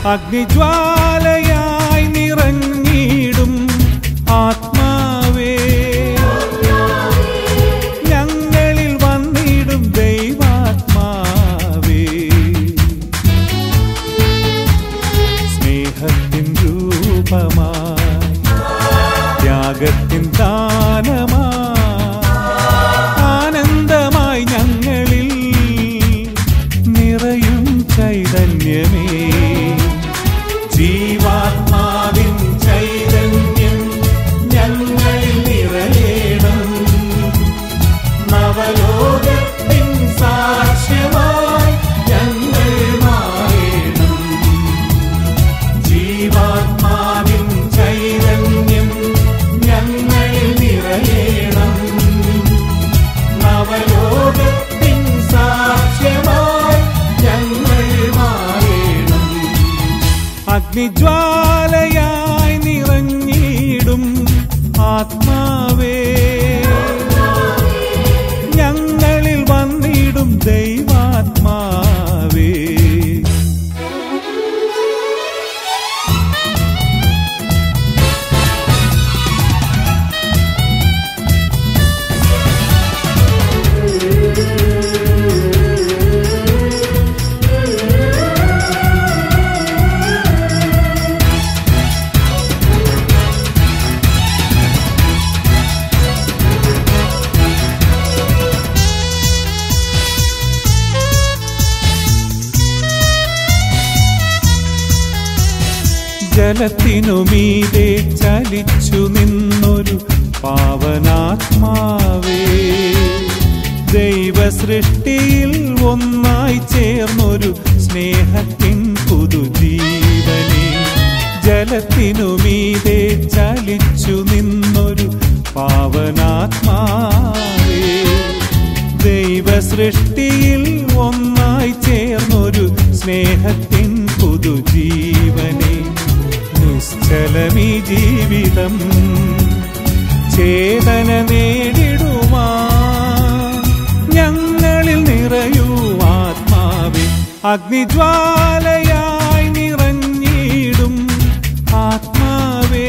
അഗ്നിജ്വാലയായി നിറഞ്ഞിടും ആത്മാവേ ഞങ്ങളിൽ വന്നിടും ദൈവാത്മാവേ സ്നേഹത്തിൻ രൂപമായി ത്യാഗത്തിൻ ദാനമായി ആനന്ദമായി ഞങ്ങളിൽ നിറയും ചൈതന്യമേ ജീവാത്മാവിൻ ചൈതന്യം ഞങ്ങളിൽ നിറയണം നവലോകത്തിൻ സാക്ഷ്യമായി ഞങ്ങൾ മാറണം ജീവാത്മാവിൻ ചൈതന്യം ഞങ്ങളിൽ നിറയണം നവലോകത്തിൻ സാക്ഷ്യമായി ഞങ്ങൾ മാറണം അഗ്നിജ്വാലയായി നിറഞ്ഞിടും ആത്മാവേ ഞങ്ങളിൽ വന്നിടും ദൈവാത്മാവേ ജലത്തിനു മീതെ ചലിച്ചു നിന്നൊരു പാവനാത്മാവേ ദൈവ സൃഷ്ടിയിൽ ഒന്നായി ചേർന്നൊരു സ്നേഹത്തിൻ പുതുജീവനെ ജലത്തിനു മീതെ ചലിച്ചു നിന്നൊരു പാവനാത്മാവേ ദൈവ സൃഷ്ടിയിൽ ഒന്നായി ചേർന്നൊരു സ്നേഹത്തിൻ പുതുജീവനെ നിശ്ചലമീ ജീവിതം ചേതന നേടിടുവാൻ ഞങ്ങളിൽ നിറയൂ ആത്മാവേ അഗ്നിജ്വാലയായി നിറഞ്ഞിടും ആത്മാവേ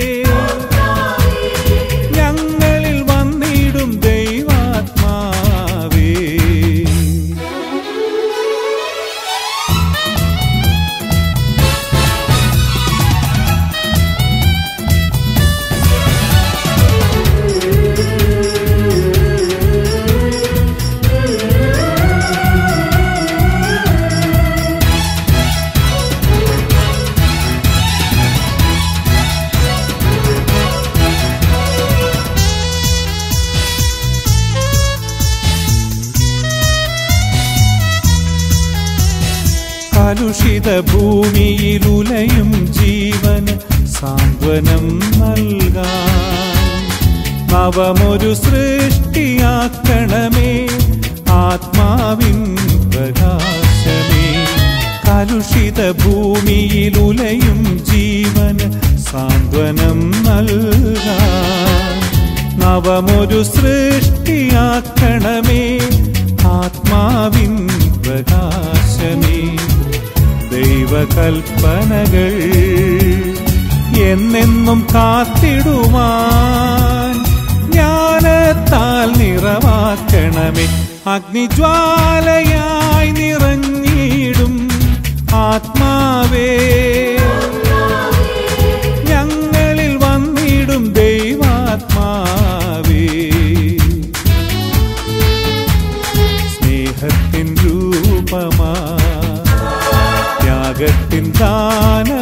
ഞങ്ങളിൽ വന്നിടും ദൈവാത്മാവേ കലുഷിത ഭൂമിയിലുലയും ജീവൻ സാന്ത്വനം നൽകാൻ നവമൊരു സൃഷ്ടിയാക്കണമേ ആത്മാവിൻ പ്രകാശമേ കലുഷിത ഭൂമിയിലുലയും ജീവൻ സാന്ത്വനം നൽകാൻ നവമൊരു സൃഷ്ടിയാക്കണമേ ആത്മാവിൻ പ്രകാശമേ ദൈവകൽപ്പനകൾ എന്നെന്നും കാത്തിടുവാൻ ജ്ഞാനത്താൽ നിറവാക്കണമേ അഗ്നിജ്വാലയായി നിറഞ്ഞിടും ആത്മാവേ ഞങ്ങളിൽ വന്നിടും ദൈവാത്മാവേ സ്നേഹത്തിൻ രൂപമാ ത്യാഗത്തിൻ ദാന